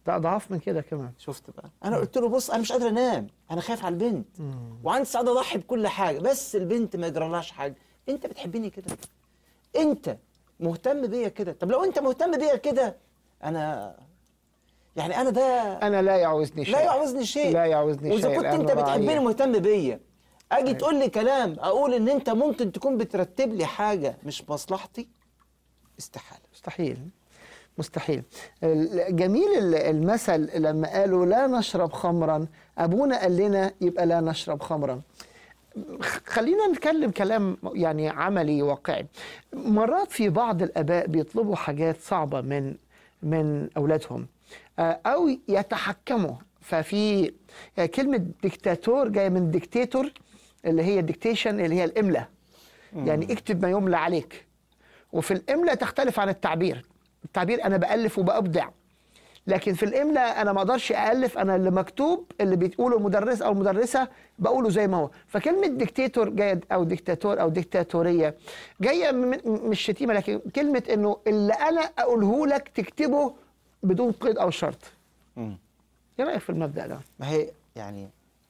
ده اضعاف من كده كمان شفت بقى انا قلت له بص انا مش قادر انام انا خايف على البنت وعندي سعاده اضحي بكل حاجه بس البنت ما يجرالهاش حاجه انت بتحبني كده انت مهتم بيا كده طب لو انت مهتم بيا كده انا يعني انا ده انا لا يعوزني شيء لا يعوزني شيء لا يعوزني واذا شيء كنت لأنه انت بتحبني رعية. مهتم بيا اجي أيوة. تقول لي كلام اقول ان انت ممكن تكون بترتب لي حاجه مش مصلحتي استحاله مستحيل مستحيل ال- جميل ال- المثل لما قالوا لا نشرب خمرا ابونا قال لنا يبقى لا نشرب خمرا خ- خلينا نتكلم كلام يعني عملي واقعي مرات في بعض الاباء بيطلبوا حاجات صعبه من من اولادهم آه، او يتحكموا ففي آه، كلمه ديكتاتور جايه من ديكتاتور اللي هي ديكتيشن اللي هي الاملاء يعني اكتب ما يملى عليك وفي الاملاء تختلف عن التعبير التعبير انا بالف وبابدع لكن في الاملاء انا ما اقدرش الف انا اللي مكتوب اللي بتقوله المدرس او المدرسه بقوله زي ما هو فكلمه ديكتاتور جايه او ديكتاتور او ديكتاتوريه جايه من مش شتيمه لكن كلمه انه اللي انا اقوله لك تكتبه بدون قيد او شرط مم. ايه رايك في المبدا ده ما هي يعني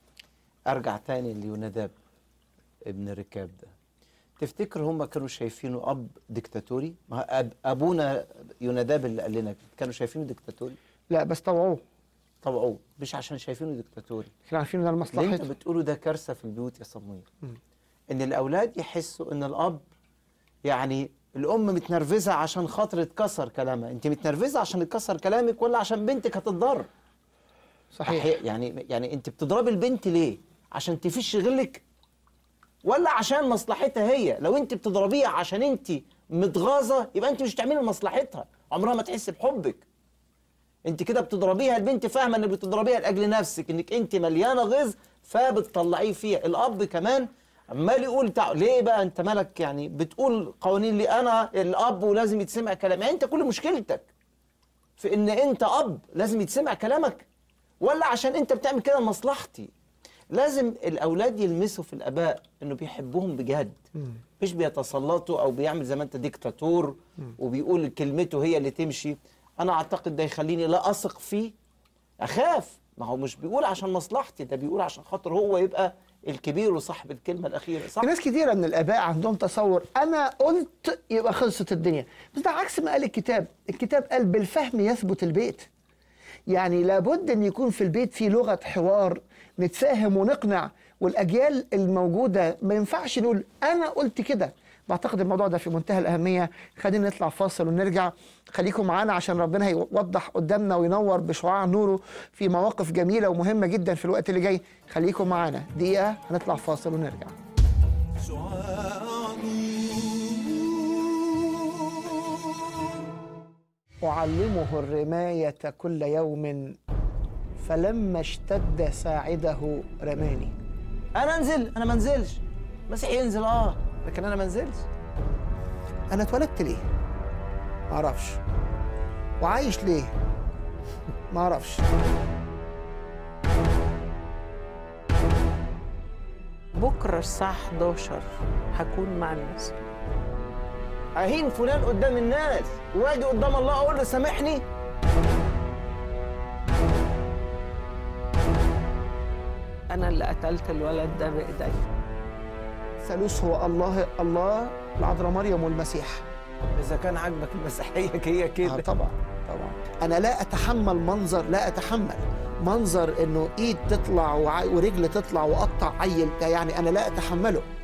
ارجع تاني ليوناداب ابن ركاب ده تفتكر هم كانوا شايفينه اب ديكتاتوري ما هو أب ابونا يوناداب اللي قال لنا كده، كانوا شايفينه ديكتاتوري لا بس طوعوه طبعا مش عشان شايفينه ديكتاتوري كانوا عارفين ده اللي انت لمصلحته بتقوله ده كارثه في البيوت يا صمويل مم. ان الاولاد يحسوا ان الاب يعني الام متنرفزه عشان خاطر اتكسر كلامها انت متنرفزه عشان اتكسر كلامك ولا عشان بنتك هتتضر صحيح أحي- يعني يعني انت بتضربي البنت ليه عشان تفش غلك ولا عشان مصلحتها هي لو انت بتضربيها عشان انت متغاظه يبقى انت مش بتعملي لمصلحتها عمرها ما تحس بحبك انت كده بتضربيها البنت فاهمه انك بتضربيها لاجل نفسك انك انت مليانه غيظ فبتطلعيه فيها الاب كمان عمال يقول تع... ليه بقى انت مالك يعني بتقول قوانين لي انا الاب ولازم يتسمع كلامي يعني انت كل مشكلتك في ان انت اب لازم يتسمع كلامك ولا عشان انت بتعمل كده لمصلحتي لازم الاولاد يلمسوا في الاباء انه بيحبوهم بجد مش بيتسلطوا او بيعمل زي ما انت ديكتاتور وبيقول كلمته هي اللي تمشي انا اعتقد ده يخليني لا اثق فيه اخاف ما هو مش بيقول عشان مصلحتي ده بيقول عشان خاطر هو يبقى الكبير وصاحب الكلمه الاخيره صح في ناس كتيرة من الآباء عندهم تصور أنا قلت يبقى خلصت الدنيا بس ده عكس ما قال الكتاب الكتاب قال بالفهم يثبت البيت يعني لابد أن يكون في البيت في لغة حوار نتفاهم ونقنع والأجيال الموجودة ما ينفعش نقول أنا قلت كده بعتقد الموضوع ده في منتهى الأهمية خلينا نطلع فاصل ونرجع خليكم معانا عشان ربنا هيوضح قدامنا وينور بشعاع نوره في مواقف جميلة ومهمة جدا في الوقت اللي جاي خليكم معانا دقيقة هنطلع فاصل ونرجع أعلمه الرماية كل يوم فلما اشتد ساعده رماني انا انزل انا ما انزلش مسيح ينزل اه لكن انا ما انزلش أنا اتولدت ليه؟ معرفش وعايش ليه؟ معرفش بكرة الساعة 11 هكون مع الناس اهين فلان قدام الناس واجي قدام الله اقول له سامحني أنا اللي قتلت الولد ده بإيدي ثالوث هو الله الله العذراء مريم والمسيح اذا كان عاجبك المسيحيه هي آه كده طبعا طبعا انا لا اتحمل منظر لا اتحمل منظر انه ايد تطلع وع- ورجل تطلع واقطع عيل ده يعني انا لا اتحمله